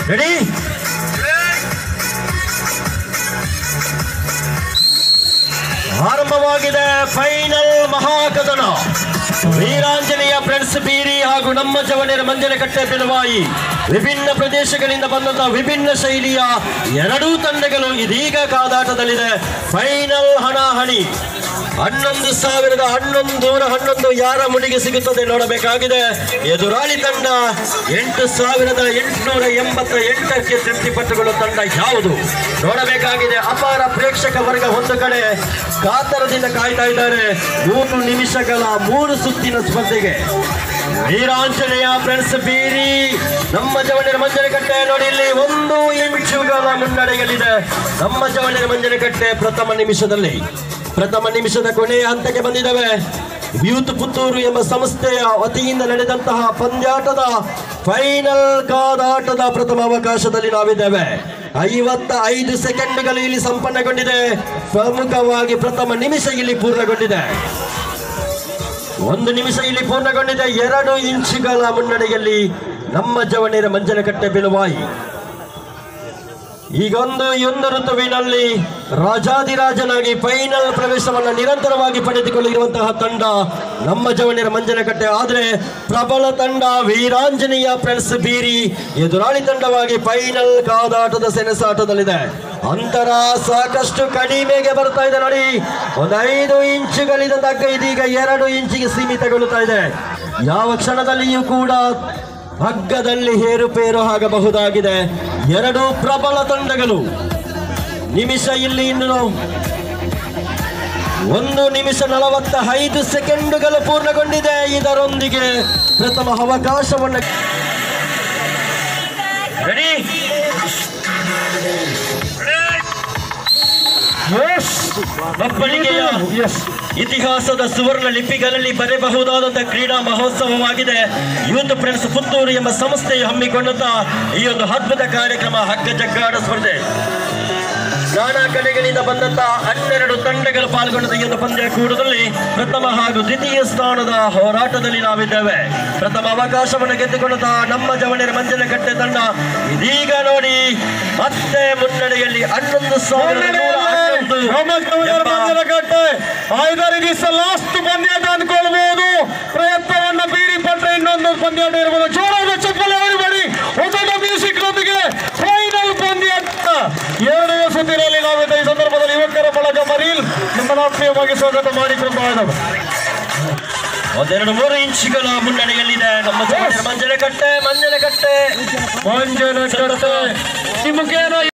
ready ಆರಂಭವಾಗಿದೆ final ಮಹಾಕದನ Veeranjaneya friends ಬೀರಿ ಹಾಗೂ ನಮ್ಮ ಜವನಿಯರ ಮಂಜನಕಟ್ಟೆ ಬಿಲವಾಯಿ ವಿಭಿನ್ನ ಪ್ರದೇಶಗಳಿಂದ ಬಂದಂತಹ ವಿಭಿನ್ನ ಶೈಲಿಯ ಎರಡೂ ತಂಡಗಳು ಇದೀಗ ಕಾದಾಟದಲ್ಲಿದೆ ಫೈನಲ್ ಹಣಾಹಣಿ ಹನ್ನೊಂದು ಸಾವಿರದ ಹನ್ನೊಂದು ನೂರ ಹನ್ನೊಂದು ಯಾರ ಮುಡಿಗೆ ಸಿಗುತ್ತದೆ ನೋಡಬೇಕಾಗಿದೆ ಎದುರಾಳಿ ತಂಡ ಎಂಟು ಸಾವಿರದ ಎಂಟುನೂರ ಎಂಬತ್ತ ಎಂಟಕ್ಕೆ ತೃಪ್ತಿಪಟ್ಟುಕೊಳ್ಳುವ ತಂಡ ಯಾವುದು ನೋಡಬೇಕಾಗಿದೆ ಅಪಾರ ಪ್ರೇಕ್ಷಕ ವರ್ಗ ಒಂದು ಕಡೆ ಕಾತರದಿಂದ ಕಾಯ್ತಾ ಇದ್ದಾರೆ ಮೂರು ನಿಮಿಷಗಳ ಮೂರು ಸುತ್ತಿನ ಸ್ಪರ್ಧೆಗೆ ವೀರಾಂಜನೇಯ ಫ್ರೆಂಡ್ಸ್ ಬೀರಿ ನಮ್ಮ ಜವಳಿಯರ ಮಂಜನಕಟ್ಟೆ ನೋಡಿ ಇಲ್ಲಿ ಒಂದು ಇಂಚುಗಳ ಮುನ್ನಡೆಯಲ್ಲಿದೆ ನಮ್ಮ ಜವಳಿಯರ ಮಂಜನಕಟ್ಟೆ ಪ್ರಥಮ ನಿಮಿಷದಲ್ಲಿ ಪ್ರಥಮ ನಿಮಿಷದ ಕೊನೆಯ ಹಂತಕ್ಕೆ ಬಂದಿದ್ದಾವೆ ಯೂತ್ ಪುತ್ತೂರು ಎಂಬ ಸಂಸ್ಥೆಯ ವತಿಯಿಂದ ನಡೆದಂತಹ ಪಂದ್ಯಾಟದ ಫೈನಲ್ ಕಾದಾಟದ ಪ್ರಥಮ ಅವಕಾಶದಲ್ಲಿ ನಾವಿದ್ದೇವೆ ಐವತ್ತ ಐದು ಸೆಕೆಂಡ್ಗಳು ಇಲ್ಲಿ ಸಂಪನ್ನಗೊಂಡಿದೆ ಪ್ರಮುಖವಾಗಿ ಪ್ರಥಮ ನಿಮಿಷ ಇಲ್ಲಿ ಪೂರ್ಣಗೊಂಡಿದೆ ಒಂದು ನಿಮಿಷ ಇಲ್ಲಿ ಪೂರ್ಣಗೊಂಡಿದೆ ಎರಡು ಇಂಚುಗಳ ಮುನ್ನಡೆಯಲ್ಲಿ ನಮ್ಮ ಜವಣಿಯರ ಮಂಜನಕಟ್ಟೆ ಬಿಳುವಾಯಿ ಈಗೊಂದು ಒಂದು ಋತುವಿನಲ್ಲಿ ರಾಜಾದಿರಾಜನಾಗಿ ಫೈನಲ್ ಪ್ರವೇಶವನ್ನು ನಿರಂತರವಾಗಿ ಪಡೆದುಕೊಳ್ಳಿರುವಂತಹ ತಂಡ ನಮ್ಮ ಜವಣಿಯರ ಮಂಜನಕಟ್ಟೆ ಆದರೆ ಪ್ರಬಲ ತಂಡ ವೀರಾಂಜನೇಯ ಫ್ರೆಂಡ್ಸ್ ಬೀರಿ ಎದುರಾಳಿ ತಂಡವಾಗಿ ಫೈನಲ್ ಕಾದಾಟದ ಸೆಣಸಾಟದಲ್ಲಿದೆ ಅಂತರ ಸಾಕಷ್ಟು ಕಡಿಮೆಗೆ ಬರ್ತಾ ಇದೆ ನೋಡಿ ಒಂದು ಐದು ಇಂಚುಗಳಿಂದ ತಗ್ಗ ಇದೀಗ ಎರಡು ಇಂಚಿಗೆ ಸೀಮಿತಗೊಳ್ಳುತ್ತಾ ಇದೆ ಯಾವ ಕ್ಷಣದಲ್ಲಿಯೂ ಕೂಡ ಹಗ್ಗದಲ್ಲಿ ಹೇರುಪೇರು ಆಗಬಹುದಾಗಿದೆ ಎರಡು ಪ್ರಬಲ ತಂಡಗಳು ನಿಮಿಷ ಇಲ್ಲಿ ಇನ್ನು ನಾವು ಒಂದು ನಿಮಿಷ ನಲವತ್ತ ಐದು ಸೆಕೆಂಡುಗಳು ಪೂರ್ಣಗೊಂಡಿದೆ ಇದರೊಂದಿಗೆ ಪ್ರಥಮ ಅವಕಾಶವನ್ನು ರೆಡಿ ಒಬ್ಬಳಿಗೆಯ ಇತಿಹಾಸದ ಸುವರ್ಣ ಲಿಪಿಗಳಲ್ಲಿ ಬರೆಯಬಹುದಾದಂತಹ ಕ್ರೀಡಾ ಮಹೋತ್ಸವವಾಗಿದೆ ಯೂತ್ ಫ್ರೆಂಡ್ಸ್ ಪುತ್ತೂರು ಎಂಬ ಸಂಸ್ಥೆಯು ಹಮ್ಮಿಕೊಂಡಂತಹ ಈ ಒಂದು ಅದ್ಭುತ ಕಾರ್ಯಕ್ರಮ ಹಗ್ಗ ಜಗ್ಗಾಟ ಸ್ಪರ್ಧೆ ನಾನಾ ಕಡೆಗಳಿಂದ ಬಂದಂತಹ ಹನ್ನೆರಡು ತಂಡಗಳು ಪಾಲ್ಗೊಂಡ ಈ ಒಂದು ಪಂದ್ಯಕೂಟದಲ್ಲಿ ಪ್ರಥಮ ಹಾಗೂ ದ್ವಿತೀಯ ಸ್ಥಾನದ ಹೋರಾಟದಲ್ಲಿ ನಾವಿದ್ದೇವೆ ಪ್ರಥಮ ಅವಕಾಶವನ್ನು ಗೆದ್ದುಕೊಂಡಂತಹ ನಮ್ಮ ಜವಣಿಯರ ಮಂಜನಕಟ್ಟೆ ತಂಡ ಇದೀಗ ನೋಡಿ ಮತ್ತೆ ಮುನ್ನಡೆಯಲ್ಲಿ ಹನ್ನೊಂದು ಸಾವಿರದ ನೂರ ಹನ್ನೊಂದು ಎಂಬ- ಕಟ್ಟೆ ಐದರ್ ಇಟ್ ಇಸ್ ಲಾಸ್ಟ್ ಪಂದ್ಯಾಟ ಅನ್ಕೊಳ್ಬಹುದು ಪ್ರಯತ್ನವನ್ನ ಬೀರಿ ಪಟ್ರೆ ಇನ್ನೊಂದು ಪಂದ್ಯಾಟ ಇರಬಹುದು ಜೋರಾದ ಚಪ್ಪಲಿ ಹೊಡಿಬೇಡಿ ಒಂದೊಂದು ಮ್ಯೂಸಿಕ್ ನೊಂದಿಗೆ ಫೈನಲ್ ಪಂದ್ಯಾಟ ಎರಡನೇ ಸುತ್ತಿನಲ್ಲಿ ನಾವಿದ್ದ ಈ ಸಂದರ್ಭದಲ್ಲಿ ಯುವಕರ ಬಳಗ ಮರೀಲ್ ನಿಮ್ಮನ್ನು ಆತ್ಮೀಯವಾಗಿ ಸ್ವಾಗತ ಮಾಡಿಕೊಂಡು ಇದ್ದಾವೆ ಒಂದೆರಡು ಮೂರು ಇಂಚುಗಳ ಮುನ್ನಡೆಯಲ್ಲಿದೆ ನಮ್ಮ ಜವಣಿಯರ ಮಂಜನಕಟ್ಟೆ ಮಂಜನಕಟ್ಟೆ ಮಂಜನ ಕಟ್ಟೆ ನಿಮಗೇನೋ